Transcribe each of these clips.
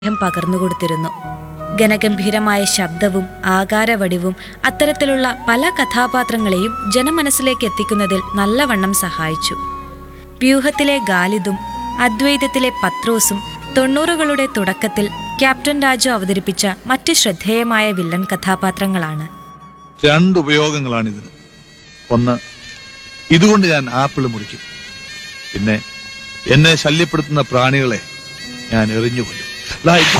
അദ്ദേഹം പകർന്നുകൊടുത്തിരുന്നു ഗനഗംഭീരമായ ശബ്ദവും ആകാരവടിവും അത്തരത്തിലുള്ള പല കഥാപാത്രങ്ങളെയും ജനമനസ്സിലേക്ക് എത്തിക്കുന്നതിൽ നല്ലവണ്ണം സഹായിച്ചു വ്യൂഹത്തിലെ ഗാലിദും അദ്വൈതത്തിലെ പത്രോസും തൊണ്ണൂറുകളുടെ തുടക്കത്തിൽ ക്യാപ്റ്റൻ രാജു അവതരിപ്പിച്ച മറ്റ് ശ്രദ്ധേയമായ വില്ലൻ കഥാപാത്രങ്ങളാണ് രണ്ട് ഉപയോഗങ്ങളാണിതിന് ഒന്ന് ഇതുകൊണ്ട് ഞാൻ ആപ്പിൾ മുറിക്കും പിന്നെ എന്നെ ശല്യപ്പെടുത്തുന്ന പ്രാണികളെ ഞാൻ എറിഞ്ഞു കൊല്ലും ദാ ഇത്.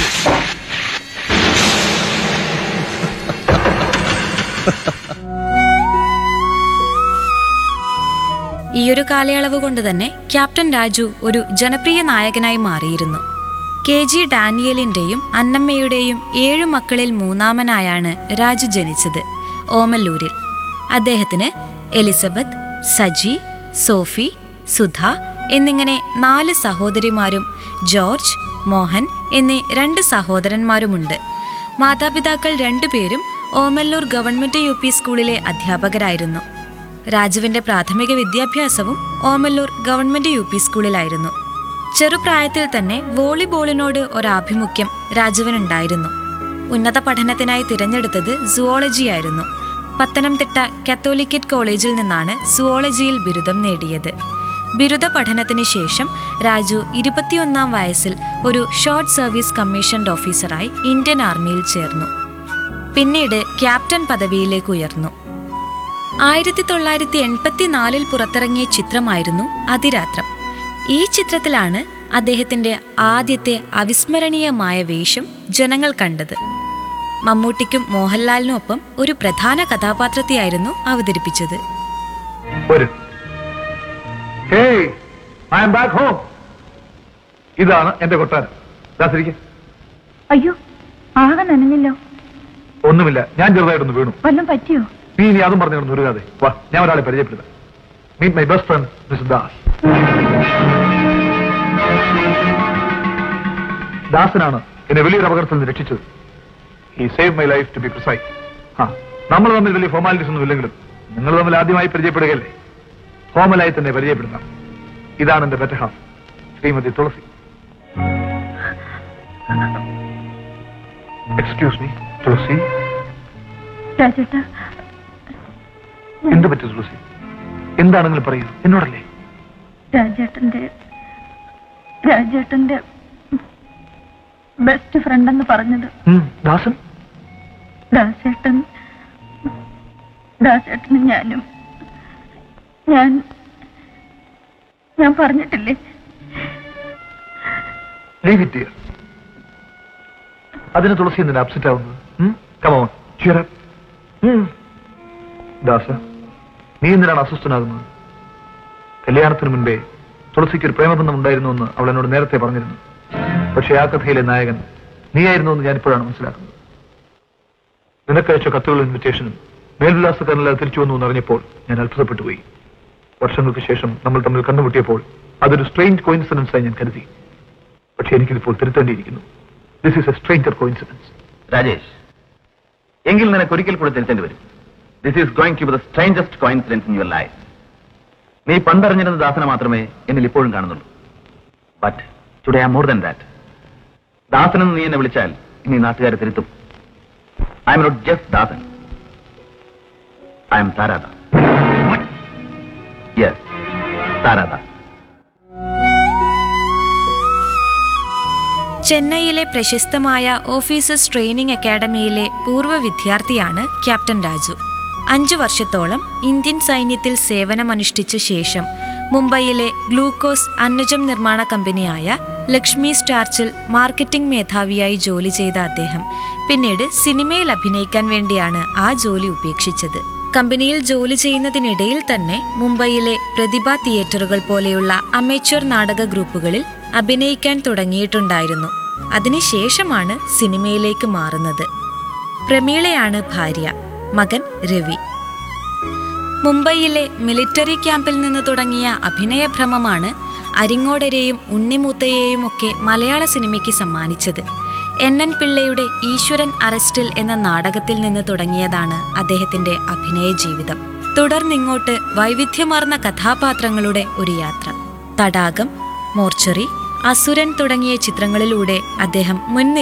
ഈയൊരു കാലയളവ് കൊണ്ട് തന്നെ ക്യാപ്റ്റൻ രാജു ഒരു ജനപ്രിയ നായകനായി മാറിയിരുന്നു കെ ജി ഡാനിയലിന്റെയും അന്നമ്മയുടെയും ഏഴു മക്കളിൽ മൂന്നാമനായാണ് രാജു ജനിച്ചത് ഓമല്ലൂരിൽ അദ്ദേഹത്തിന് എലിസബത്ത് സജി സോഫി സുധ എന്നിങ്ങനെ നാല് സഹോദരിമാരും ജോർജ് മോഹൻ എന്നീ രണ്ട് സഹോദരന്മാരുമുണ്ട് മാതാപിതാക്കൾ രണ്ടുപേരും ഓമല്ലൂർ ഗവൺമെന്റ് യു പി സ്കൂളിലെ അധ്യാപകരായിരുന്നു രാജുവിന്റെ പ്രാഥമിക വിദ്യാഭ്യാസവും ഓമല്ലൂർ ഗവൺമെന്റ് യു പി സ്കൂളിലായിരുന്നു ചെറുപ്രായത്തിൽ തന്നെ വോളിബോളിനോട് ഒരാഭിമുഖ്യം രാജുവിനുണ്ടായിരുന്നു ഉന്നത പഠനത്തിനായി തിരഞ്ഞെടുത്തത് സുവോളജിയായിരുന്നു പത്തനംതിട്ട കാത്തോലിക്കറ്റ് കോളേജിൽ നിന്നാണ് സുവോളജിയിൽ ബിരുദം നേടിയത് ബിരുദ പഠനത്തിന് ശേഷം രാജു ഇരുപത്തിയൊന്നാം വയസ്സിൽ ഒരു ഷോർട്ട് സർവീസ് കമ്മീഷൻഡ് ഓഫീസറായി ഇന്ത്യൻ ആർമിയിൽ ചേർന്നു പിന്നീട് ക്യാപ്റ്റൻ പദവിയിലേക്ക് ഉയർന്നു ആയിരത്തി തൊള്ളായിരത്തി എൺപത്തിനാലിൽ പുറത്തിറങ്ങിയ ചിത്രമായിരുന്നു അതിരാത്രം ഈ ചിത്രത്തിലാണ് അദ്ദേഹത്തിന്റെ ആദ്യത്തെ അവിസ്മരണീയമായ വേഷം ജനങ്ങൾ കണ്ടത് മമ്മൂട്ടിക്കും മോഹൻലാലിനുമൊപ്പം ഒരു പ്രധാന കഥാപാത്രത്തെയായിരുന്നു അവതരിപ്പിച്ചത് വരൂ hey I'm back home ഇതാണ് എന്റെ കൊട്ടാരം ദാസരിക്ക അയ്യോ ആകെ നനഞ്ഞല്ലോ ഒന്നുമില്ല ഞാൻ ചെറുതായിട്ടൊന്ന് വീണു വല്ലതും പറ്റിയോ നീ ഇനി അതും പറഞ്ഞു കിടന്നു ഒരുകാതെ വാ ഞാൻ ഒരാളെ പരിചയപ്പെടുത്താം meet my best friend mister Das ദാസനാണ് എന്നെ വലിയൊരു അപകടത്തിൽ നിന്ന് രക്ഷിച്ചത് he save my life to be precise ആ നമ്മൾ തമ്മിൽ വലിയ ഫോർമാലിറ്റീസ് ഒന്നും ഇല്ലെങ്കിലും നിങ്ങൾ തമ്മിൽ ആദ്യമായി പരിചയപ്പെടുകയല്ലേ ഫോർമലായി തന്നെ പരിചയപ്പെടുത്താം ഇതാണ് എന്റെ better half Srimathi Thulasi excuse me Thulasi രാജേട്ട എന്ത് പറ്റി തുളസി എന്താണെങ്കിലും പറയൂ എന്നോടല്ലേ രാജേട്ടന്റെ രാജേട്ടന്റെ ബെസ്റ്റ് ഫ്രണ്ട് എന്ന് പറഞ്ഞത് ഉം, ദാസൻ ദാസേട്ടൻ ദാസേട്ടനും ഞാനും ഞാൻ ഞാൻ പറഞ്ഞിട്ടില്ലേ ലീവ് ഇറ്റ് ഹിയർ അതിന് തുളസി എന്തിനാ അപ്സെറ്റ് ആവുന്നത് കമോൺ ദാസ നീ എന്തിനാണ് അസ്വസ്ഥനാകുന്നത് കല്യാണത്തിന് മുൻപേ തുളസിക്ക് ഒരു പ്രേമബന്ധം ഉണ്ടായിരുന്നു എന്ന് അവൾ എന്നോട് നേരത്തെ പറഞ്ഞിരുന്നു പക്ഷേ ആ കഥയിലെ നായകൻ നീയായിരുന്നു എന്ന് ഞാൻ ഇപ്പോഴാണ് മനസ്സിലാക്കുന്നത് നിനക്കയച്ച കത്തുകളും ഇൻവിറ്റേഷനും മേൽവിലാസക്കാരനല്ലാതെ തിരിച്ചു വന്നു എന്ന് അറിഞ്ഞപ്പോൾ ഞാൻ അത്ഭുതപ്പെട്ടു പോയി വർഷങ്ങൾക്ക് ശേഷം നമ്മൾ തമ്മിൽ കണ്ടുമുട്ടിയപ്പോൾ അതൊരു സ്ട്രെയിൻഡ് കോയിൻസിഡൻസ് ആയി ഞാൻ കരുതി പക്ഷെ എനിക്കിതിപ്പോൾ തിരുത്തേണ്ടിയിരിക്കുന്നു this is a stranger coincidence Rajesh എങ്കിൽ നിനക്ക് ഒരിക്കൽ കൂടെ തിരുത്തേണ്ടി വരും this is going to be the strangest coincidence in your life നീ പണ്ടറിഞ്ഞിരുന്ന ദാസന മാത്രമേ എന്നിൽ ഇപ്പോഴും കാണുന്നുള്ളൂ but today am more than that ദാസനെന്ന് നീ എന്നെ വിളിച്ചാൽ ഇനി നാട്ടുകാരെ തിരുത്തും I'm not just Dasan I'm Tharadas yes Tharadas ചെന്നൈയിലെ പ്രശസ്തമായ ഓഫീസേഴ്സ് ട്രെയിനിംഗ് അക്കാദമിയിലെ പൂർവ്വ വിദ്യാർത്ഥിയാണ് ക്യാപ്റ്റൻ രാജു അഞ്ചു വർഷത്തോളം ഇന്ത്യൻ സൈന്യത്തിൽ സേവനമനുഷ്ഠിച്ച ശേഷം മുംബൈയിലെ ഗ്ലൂക്കോസ് അന്നജം നിർമ്മാണ കമ്പനിയായ ലക്ഷ്മി സ്റ്റാർച്ചിൽ മാർക്കറ്റിംഗ് മേധാവിയായി ജോലി ചെയ്ത അദ്ദേഹം പിന്നീട് സിനിമയിൽ അഭിനയിക്കാൻ വേണ്ടിയാണ് ആ ജോലി ഉപേക്ഷിച്ചത് കമ്പനിയിൽ ജോലി ചെയ്യുന്നതിനിടയിൽ തന്നെ മുംബൈയിലെ പ്രതിഭ തിയേറ്ററുകൾ പോലെയുള്ള അമേച്വർ നാടക ഗ്രൂപ്പുകളിൽ അഭിനയിക്കാൻ തുടങ്ങിയിട്ടുണ്ടായിരുന്നു അതിനുശേഷമാണ് സിനിമയിലേക്ക് മാറുന്നത് പ്രമീളയാണ് ഭാര്യ മകൻ രവി മുംബൈയിലെ മിലിറ്ററി ക്യാമ്പിൽ നിന്ന് തുടങ്ങിയ അഭിനയഭ്രമമാണ് അരിങ്ങോടരെയും ഉണ്ണിമൂത്തയെയും ഒക്കെ മലയാള സിനിമയ്ക്ക് സമ്മാനിച്ചത് എൻ എൻ പിള്ളയുടെ ഈശ്വരൻ അറസ്റ്റിൽ എന്ന നാടകത്തിൽ നിന്ന് തുടങ്ങിയതാണ് അദ്ദേഹത്തിന്റെ അഭിനയ ജീവിതം തുടർന്നിങ്ങോട്ട് വൈവിധ്യമാർന്ന കഥാപാത്രങ്ങളുടെ ഒരു യാത്ര തടാകം മോർച്ചറി അസുരൻ തുടങ്ങിയ ചിത്രങ്ങളിലൂടെ അദ്ദേഹം മുൻനിര